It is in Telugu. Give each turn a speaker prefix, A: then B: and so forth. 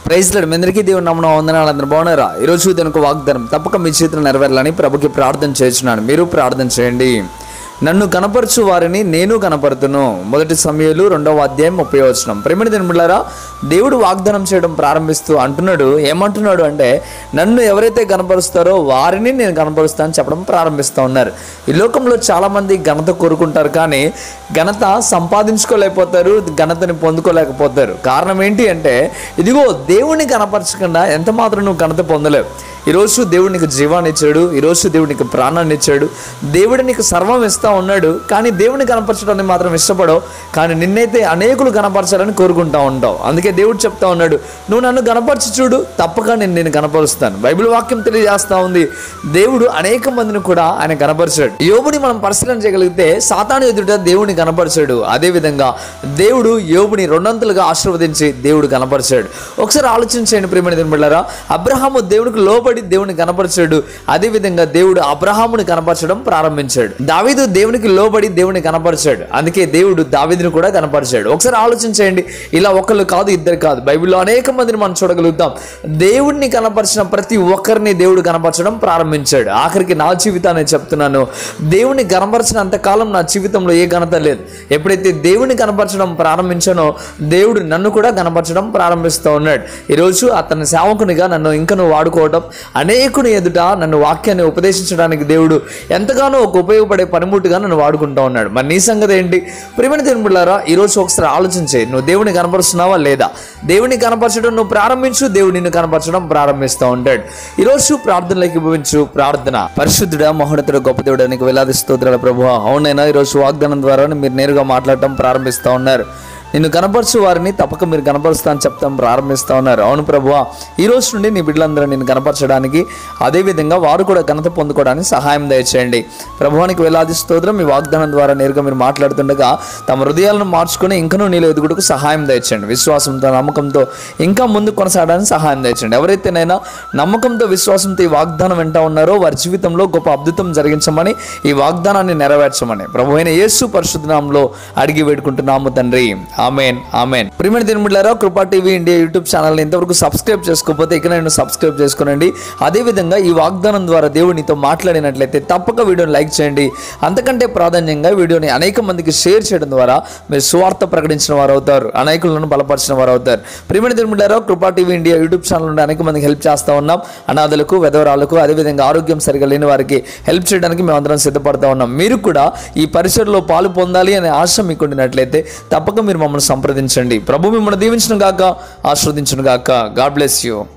A: ప్రైజ్ మీ అందరికీ దేవుని నమ్మడం వందనాలు అందరూ బాగున్నారా ఈరోజు దీనికి వాగ్దానం తప్పక మీ చేతులు నెరవేరాలని ప్రభుకి ప్రార్థన చేస్తున్నాను మీరు ప్రార్థన చేయండి నన్ను కనపరచు వారిని నేను కనపరుతును మొదటి సమయాలు రెండవ అధ్యాయం ముప్పై వచనం ప్రేమిడి దినములారా దేవుడు వాగ్దానం చేయడం ప్రారంభిస్తూ అంటున్నాడు ఏమంటున్నాడు అంటే నన్ను ఎవరైతే కనపరుస్తారో వారిని నేను కనపరుస్తాను చెప్పడం ప్రారంభిస్తూ ఉన్నారు ఈ లోకంలో చాలామంది ఘనత కోరుకుంటారు కానీ ఘనత సంపాదించుకోలేకపోతారు ఘనతని పొందుకోలేకపోతారు కారణం ఏంటి అంటే ఇదిగో దేవుని కనపరచకుండా ఎంత మాత్రం నువ్వు ఘనత పొందలేవు ఈరోజు దేవుడు నీకు జీవాన్ని ఇచ్చాడు ఈరోజు దేవుడు నీకు ప్రాణాన్ని ఇచ్చాడు దేవుడు నీకు సర్వం ఇస్తా ఉన్నాడు కానీ దేవుని కనపరచడాన్ని మాత్రం ఇష్టపడవు కానీ నిన్నైతే అనేకులు కనపరచాలని కోరుకుంటా ఉంటావు అందుకే దేవుడు చెప్తా ఉన్నాడు నువ్వు నన్ను కనపరచి చూడు తప్పక నేను నేను కనపరుస్తాను బైబిల్ వాక్యం తెలియజేస్తా ఉంది దేవుడు అనేక మందిని కూడా ఆయన కనపరిచాడు యోబుని మనం పరిశీలన చేయగలిగితే సాతాను ఎదుట దేవుని కనపరిచాడు అదే విధంగా దేవుడు యోబుని రెండంతలుగా ఆశీర్వదించి దేవుడు కనపరిచాడు ఒకసారి ఆలోచించండి ప్రేమని దినబడ్డారా అబ్రహాము దేవునికి లోబడి దేవుని కనపరిచాడు అదే విధంగా దేవుడు అబ్రహాముని కనపరచడం ప్రారంభించాడు దావీదు దేవునికి లోబడి దేవుని కనపరిచాడు అందుకే దేవుడు దావీదుని కూడా కనపరిచాడు ఒకసారి ఆలోచించండి ఇలా ఒకళ్ళు కాదు ఇద్దరు కాదు బైబిల్లో అనేక మందిని మనం చూడగలుగుతాం దేవుడిని కనపరిచిన ప్రతి ఒక్కరిని దేవుడు కనపరచడం ప్రారంభించాడు ఆఖరికి నా జీవితాన్ని చెప్తున్నాను దేవుని కనపరిచినంత కాలం నా జీవితంలో ఏ ఘనత లేదు ఎప్పుడైతే దేవుని కనపరచడం ప్రారంభించానో దేవుడు నన్ను కూడా కనపరచడం ప్రారంభిస్తూ ఉన్నాడు ఈరోజు అతని సేవకునిగా నన్ను ఇంకను వాడుకోవడం అనేకుని ఎదుట నన్ను వాక్యాన్ని ఉపదేశించడానికి దేవుడు ఎంతగానో ఒక ఉపయోగపడే పనిముట్టుగా నన్ను వాడుకుంటూ ఉన్నాడు మరి నీ సంగతి ఏంటి ప్రేమని తిరుగులారా ఈరోజు ఒకసారి ఆలోచించే నువ్వు దేవుని కనపరుస్తున్నావా లేదా దేవుని కనపరచడం నువ్వు ప్రారంభించు దేవుడు నిన్ను కనపరచడం ప్రారంభిస్తూ ఉంటాడు ఈరోజు ప్రార్థనలోకి భవించు ప్రార్థన పరిశుద్ధుడా మహోన్నతుడు గొప్ప దేవుడు నీకు వేలాది స్తోత్రాల ప్రభు అవునైనా ఈరోజు వాగ్దానం ద్వారా మీరు నేరుగా మాట్లాడటం ప్రారంభిస్తూ ఉన్నారు నిన్ను కనపరచు వారిని తప్పక మీరు కనపరుస్తా అని చెప్తాం ప్రారంభిస్తా ఉన్నారు అవును ప్రభువా ఈ రోజు నుండి నీ బిడ్డలందరూ నేను కనపరచడానికి అదేవిధంగా వారు కూడా ఘనత పొందుకోవడానికి సహాయం దయచేయండి ప్రభువానికి వేలాది స్తోత్రం మీ వాగ్దానం ద్వారా నేరుగా మీరు మాట్లాడుతుండగా తమ హృదయాలను మార్చుకుని ఇంకనూ నీలో ఎదుగుటకు సహాయం దయచేయండి విశ్వాసంతో నమ్మకంతో ఇంకా ముందు కొనసాగడానికి సహాయం దయచేయండి ఎవరైతేనైనా నమ్మకంతో విశ్వాసంతో ఈ వాగ్దానం వెంట ఉన్నారో వారి జీవితంలో గొప్ప అద్భుతం జరిగించమని ఈ వాగ్దానాన్ని నెరవేర్చమని ప్రభు అయిన యేసు పరిశుద్ధనామంలో అడిగి వేడుకుంటున్నాము తండ్రి ఆమెన్ ఆమెన్ ప్రిమిణ దినములారా కృపా టీవీ ఇండియా యూట్యూబ్ ఛానల్ని ఇంతవరకు సబ్స్క్రైబ్ చేసుకోకపోతే ఇక నేను సబ్స్క్రైబ్ చేసుకోనండి అదేవిధంగా ఈ వాగ్దానం ద్వారా దేవుడు నీతో మాట్లాడినట్లయితే తప్పక వీడియోని లైక్ చేయండి అంతకంటే ప్రాధాన్యంగా వీడియోని అనేక మందికి షేర్ చేయడం ద్వారా మీరు సువార్త ప్రకటించిన వారు అవుతారు అనేకులను బలపరిచిన వారు అవుతారు ప్రిమిణ దినములారా కృపా టీవీ ఇండియా యూట్యూబ్ ఛానల్ నుండి అనేక మందికి హెల్ప్ చేస్తూ ఉన్నాం అనాథలకు వెధవరాలకు అదేవిధంగా ఆరోగ్యం సరిగా లేని వారికి హెల్ప్ చేయడానికి మేము అందరం సిద్ధపడతా ఉన్నాం మీరు కూడా ఈ పరిసరలో పాలు పొందాలి అనే ఆశ మీకు ఉండినట్లయితే తప్పక మీరు మమ్మల్ని సంప్రదించండి ప్రభు మిమ్మల్ని దీవించిన గాక ఆస్వాదించును గాక గాడ్ బ్లెస్ యూ